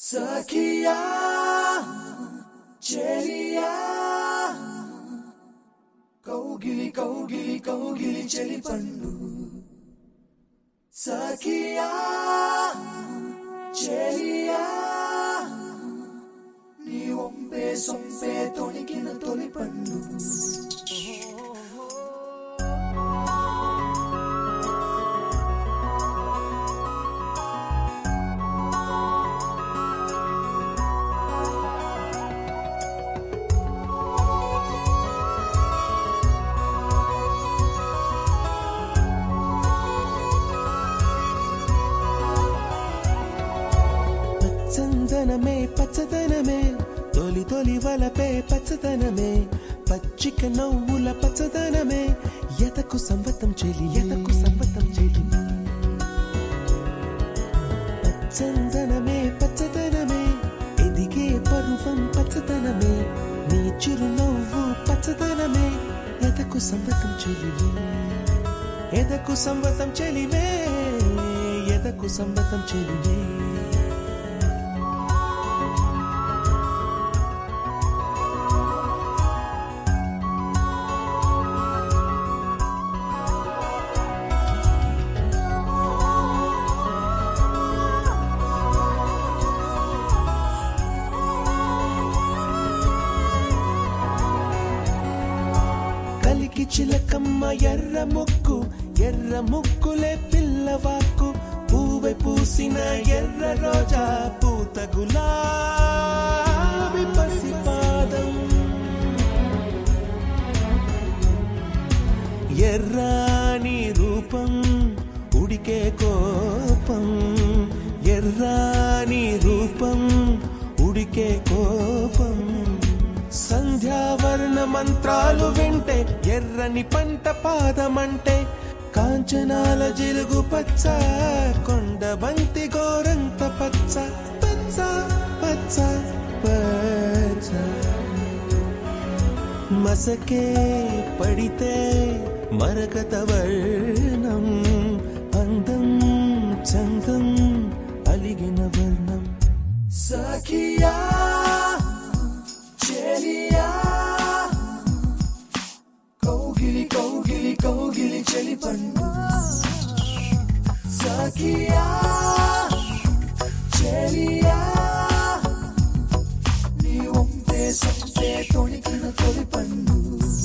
సఖియా చెలియా కౌగిలి కౌగిలి కౌగిలి చెలి పండు సఖియా చెలియా నీ ఒంపే సొంపే తొణికిన తొలి పండు పచ్చందనమే పచ్చదనమే తొలి తొలి వలపే పచ్చదనమే పచ్చిక నవ్వుల పచ్చదనమే ఎతకు సంవతం చెలి ఎతకు సంవతం చెలి పచ్చందనమే పచ్చదనమే ఎదిగే పరువం పచ్చదనమే నీ చిరునవ్వు పచ్చదనమే ఎతకు సంవతం చెలివే ఎదకు సంవతం చెలివే ఎదకు సంవతం చెలివే కలికి చిలకమ్మ ఎర్ర ముక్కు ఎర్ర ముక్కులే పిల్లవాకు పూవె పూసిన ఎర్ర రోజా పూత గులాబి పసిపాదం ఎర్రాని రూపం ఉడికే కోపం ఎర్రాని రూపం ఉడికే కోపం సంధ్యావర్ణ మంత్రాలు వింటే ఎర్రని పంట పాదమంటే కాంచనాల జిలుగు పచ్చ కొండ బంతి గోరంత పచ్చ పచ్చ పచ్చ పచ్చ మసకే పడితే మరకత వర్ణం అందం చందం అలిగిన వర్ణం సఖియా చెలియా కౌగిలి కౌగిలి కౌగిలి చెలి పండు సఖియా చెలియా నీ ఒంపే సొంపే తొణికిన తొలి పండు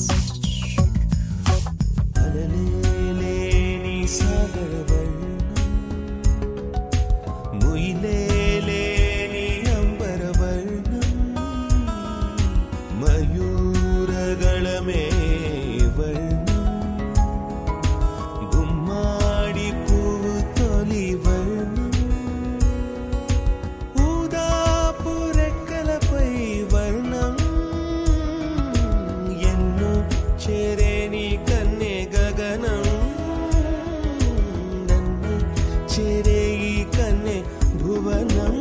అలలేని సాగర వర్ణం ముయిలేని అంబర వర్ణం మయూరగళమే వర్ణం గుమ్మాడి పువ్వు తొలి వర్ణం ఊదాపు రెక్కలపై వర్ణం ఎన్నో చేరేని కన్నె గగనం నన్ను చేరే ఈ కన్నె భువనం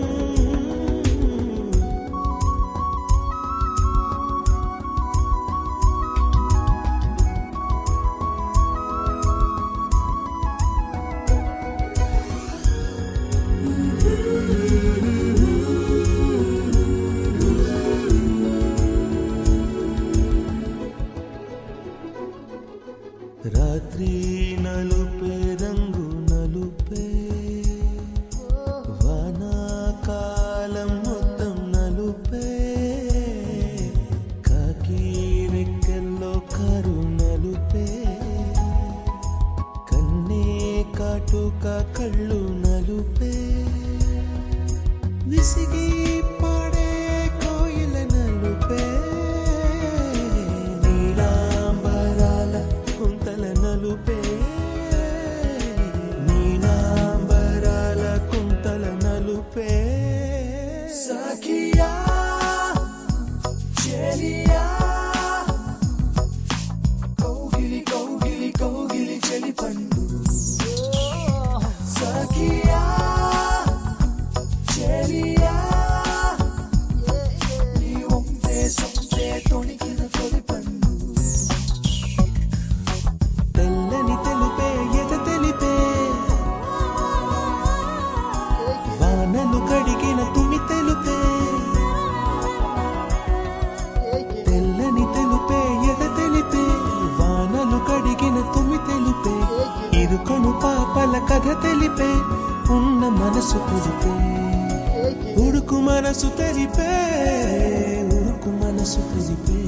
రాత్రి నలుపే రంగు నలుపే వానాకాలం మొత్తం నలుపే కాకి రెక్కల్లో కారు నలుపే కన్నే కాటుక కళ్ళు నలుపే విసిగి పాడే కోయిల నలుపే నీలాంబరాల కుంతల నలుపే నీలాంబరాల కుంతల నలుపే సఖియా చెలియా కౌగిలి కౌగిలి కౌగిలి చెలి పండు సఖియా చెలియా నీ ఒంపే సొంపే తొణికిన తొలి పండు తెల్లని తెలుపే ఎద తెలిపే వానలు కడిగిన తుమి తెలుపే మనసు తెలిపే ఉడుకు మనసు తెలిపే ఉడుకు మనసు తెలిపే